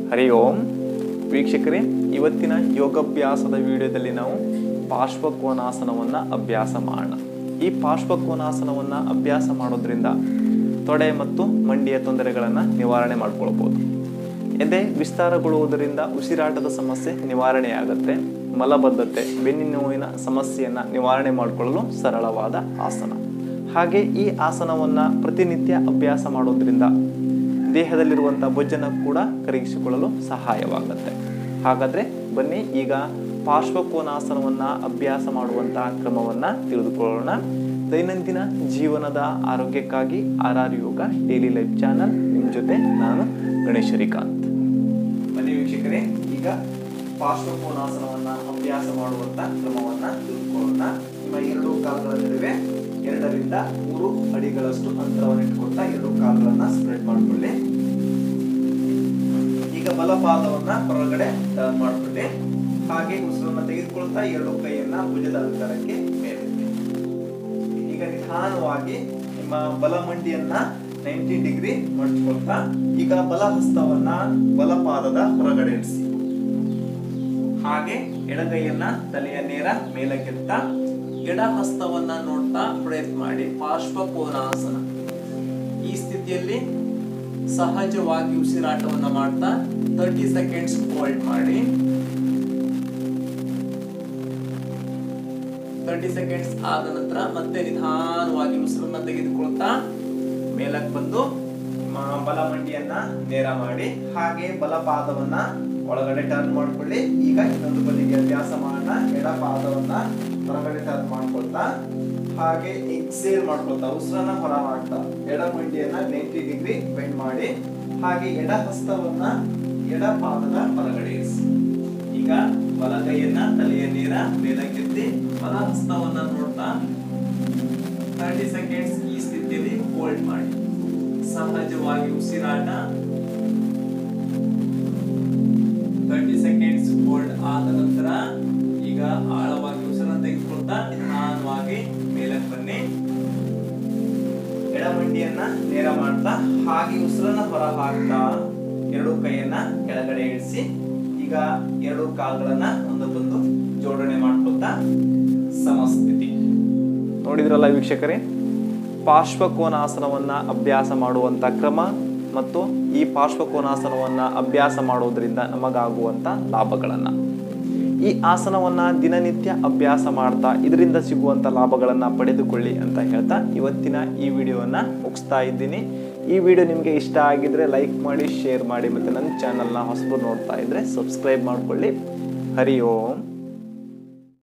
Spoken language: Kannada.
ಹರಿ ಓಂ ವೀಕ್ಷಕರೇ ಇವತ್ತಿನ ಯೋಗಾಭ್ಯಾಸದ ವಿಡಿಯೋದಲ್ಲಿ ನಾವು ಪಾರ್ಶ್ವಕೋನಾಸನವನ್ನು ಅಭ್ಯಾಸ ಮಾಡೋಣ ಈ ಪಾರ್ಶ್ವಕೋನಾಸನವನ್ನು ಅಭ್ಯಾಸ ಮಾಡೋದ್ರಿಂದ ತೊಡೆ ಮತ್ತು ಮಂಡಿಯ ತೊಂದರೆಗಳನ್ನು ನಿವಾರಣೆ ಮಾಡ್ಕೊಳ್ಬೋದು ಎದೆ ವಿಸ್ತಾರಗೊಳ್ಳುವುದರಿಂದ ಉಸಿರಾಟದ ಸಮಸ್ಯೆ ನಿವಾರಣೆಯಾಗುತ್ತೆ ಮಲಬದ್ಧತೆ ಬೆನ್ನಿನ ನೋವಿನ ಸಮಸ್ಯೆಯನ್ನು ನಿವಾರಣೆ ಮಾಡಿಕೊಳ್ಳಲು ಸರಳವಾದ ಆಸನ ಹಾಗೆ ಈ ಆಸನವನ್ನು ಪ್ರತಿನಿತ್ಯ ಅಭ್ಯಾಸ ಮಾಡೋದ್ರಿಂದ ದೇಹದಲ್ಲಿರುವಂಥ ಬೊಜ್ಜನ್ನು ಕೂಡ ಕರಗಿಸಿಕೊಳ್ಳಲು ಸಹಾಯವಾಗುತ್ತೆ ಹಾಗಾದರೆ ಬನ್ನಿ ಈಗ ಪಾರ್ಶ್ವಕೋನಾಸನವನ್ನು ಅಭ್ಯಾಸ ಮಾಡುವಂತಹ ಕ್ರಮವನ್ನು ತಿಳಿದುಕೊಳ್ಳೋಣ ದೈನಂದಿನ ಜೀವನದ ಆರೋಗ್ಯಕ್ಕಾಗಿ R R Yoga daily life channel ನಿಮ್ಮ ಜೊತೆ ನಾನು ಗಣೇಶ್ ಶ್ರೀಕಾಂತ್ ಬನ್ನಿ ವೀಕ್ಷಕರೇ ಈಗ ಪಾರ್ಶ್ವಕೋನಾಸನವನ್ನು ಅಭ್ಯಾಸ ಮಾಡುವಂಥ ಕ್ರಮವನ್ನು ತಿಳಿದುಕೊಳ್ಳೋಣ ನಿಮ್ಮ ಎರಡು ಕಾಲುಗಳ ನಡುವೆ ಎರಡರಿಂದ ಮೂರು ಅಡಿಗಳಷ್ಟು ಅಂತರವನ್ನು ಇಟ್ಕೊಳ್ತಾ ಎರಡು ಕಾಲುಗಳನ್ನ ಸ್ಪ್ರೆಡ್ ಮಾಡಿಕೊಳ್ಳಿ ಈಗ ಬಲಪಾದವನ್ನ ಹೊರಗಡೆ ಟರ್ನ್ ಮಾಡಿಕೊಳ್ಳಿ ಹಾಗೆ ಉಸಿರನ್ನ ತೆಗೆದುಕೊಳ್ತಾ ಎರಡು ಕೈಯನ್ನ ಭುಜದ ಅಂತರಕ್ಕೆ ಮೇಲೆತ್ತಿ ಈಗ ನಿಧಾನವಾಗಿ ನಿಮ್ಮ ಬಲ ಮಂಡಿಯನ್ನ ನೈಂಟಿ ಡಿಗ್ರಿ ಮಡ್ಚ್ಕೊಳ್ತಾ ಈಗ ಬಲ ಹಸ್ತವನ್ನ ಬಲಪಾದದ ಹೊರಗಡೆ ಇರಿಸಿ ಹಾಗೆ ಎಡಗೈಯನ್ನ ತಲೆಯ ನೇರ ಮೇಲಕ್ಕೆತ್ತ ಎಡ ಹಸ್ತವನ್ನ ನೋಡ್ತಾ ಪ್ರಯತ್ನ ಮಾಡಿ ಪಾರ್ಶ್ವಕೋನಾಸನ ಈ ಸ್ಥಿತಿಯಲ್ಲಿ ಸಹಜವಾಗಿ ಉಸಿರಾಟವನ್ನ ಮಾಡ್ತಾ ತರ್ಟಿ ಸೆಕೆಂಡ್ಸ್ ಹೋಲ್ಡ್ ಮಾಡಿ ತರ್ಟಿ ಸೆಕೆಂಡ್ಸ್ ಆದ ನಂತರ ಮತ್ತೆ ನಿಧಾನವಾಗಿ ಉಸಿರನ್ನ ತೆಗೆದುಕೊಳ್ತಾ ಮೇಲಕ್ಕೆ ಬಂದು ಮ- ಬಲ ಮಂಡಿಯನ್ನ ನೇರ ಮಾಡಿ ಹಾಗೆ ಬಲ ಪಾದವನ್ನ ಒಳಗಡೆ ಟರ್ನ್ ಮಾಡ್ಕೊಳ್ಳಿ ಈಗ ಇನ್ನೊಂದು ಬದಿಗೆ ಅಭ್ಯಾಸ ಮಾಡೋಣ ಎಡ ಪಾದವನ್ನ ಹೊರಗಡೆ ಟರ್ನ್ ಮಾಡ್ಕೊಳ್ತಾ ಹಾಗೆ ಎಕ್ಸೇಲ್ ಮಾಡ್ಕೊಳ್ತಾ ಉಸಿರನ್ನ ಹೊರ ಹಾಕ್ತಾ ಎಡ ಮಂಡಿಯನ್ನ ನೈಂಟಿ ಡಿಗ್ರಿ ಬೆಂಡ್ ಮಾಡಿ ಹಾಗೆ ಎಡ ಹಸ್ತವನ್ನ ಎಡ ಪಾದದ ಹೊರಗಡೆ ಇರಿಸಿ ಈಗ ಬಲಗೈಯನ್ನ ತಲೆಯ ನೇರ ಮೇಲಕ್ಕೆತ್ತಿ ಬಲ ಹಸ್ತವನ್ನ ನೋಡ್ತಾ ತರ್ಟಿ ಸೆಕೆಂಡ್ಸ್ ಈ ಸ್ಥಿತಿಯಲ್ಲಿ ಹೋಲ್ಡ್ ಮಾಡಿ ಸಹಜವಾಗಿ ಉಸಿರಾಟ ತರ್ಟಿ ಸೆಕೆಂಡ್ಸ್ ಹೋಲ್ಡ್ ಆದ ನಂತರ ಈಗ ಆಳವಾಗಿ ಉಸಿರನ್ನ ತೆಗೆದುಕೊಳ್ತಾ ನಿಧಾನವಾಗಿ ಮೇಲಕ್ಕೆ ಬನ್ನಿ ಎಡಮಂಡಿಯನ್ನ ನೇರ ಮಾಡ್ತಾ ಹಾಗೆ ಉಸಿರನ್ನ ಹೊರ ಹಾಕ್ತಾ ಎರಡು ಕೈಯನ್ನ ಕೆಳಗಡೆ ಇಳಿಸಿ ಈಗ ಎರಡು ಕಾಲುಗಳನ್ನ ಒಂದಕ್ಕೊಂದು ಜೋಡಣೆ ಮಾಡ್ಕೊಳ್ತಾ ಸಮಸ್ಥಿತಿ ನೋಡಿದ್ರಲ್ಲ ವೀಕ್ಷಕರೇ ಪಾರ್ಶ್ವಕೋನಾಸನವನ್ನು ಅಭ್ಯಾಸ ಮಾಡುವಂಥ ಕ್ರಮ ಮತ್ತು ಈ ಪಾರ್ಶ್ವಕೋನಾಸನವನ್ನು ಅಭ್ಯಾಸ ಮಾಡೋದ್ರಿಂದ ನಮಗಾಗುವಂಥ ಲಾಭಗಳನ್ನು ಈ ಆಸನವನ್ನು ದಿನನಿತ್ಯ ಅಭ್ಯಾಸ ಮಾಡ್ತಾ ಇದರಿಂದ ಸಿಗುವಂಥ ಲಾಭಗಳನ್ನು ಪಡೆದುಕೊಳ್ಳಿ ಅಂತ ಹೇಳ್ತಾ ಇವತ್ತಿನ ಈ ವಿಡಿಯೋವನ್ನು ಮುಗಿಸ್ತಾ ಇದ್ದೀನಿ ಈ ವಿಡಿಯೋ ನಿಮಗೆ ಇಷ್ಟ ಆಗಿದ್ರೆ ಲೈಕ್ ಮಾಡಿ ಶೇರ್ ಮಾಡಿ ಮತ್ತು ನನ್ನ ಚಾನಲ್ನ ಹೊಸಬರು ನೋಡ್ತಾ ಇದ್ದರೆ ಸಬ್ಸ್ಕ್ರೈಬ್ ಮಾಡಿಕೊಳ್ಳಿ ಹರಿ ಓಂ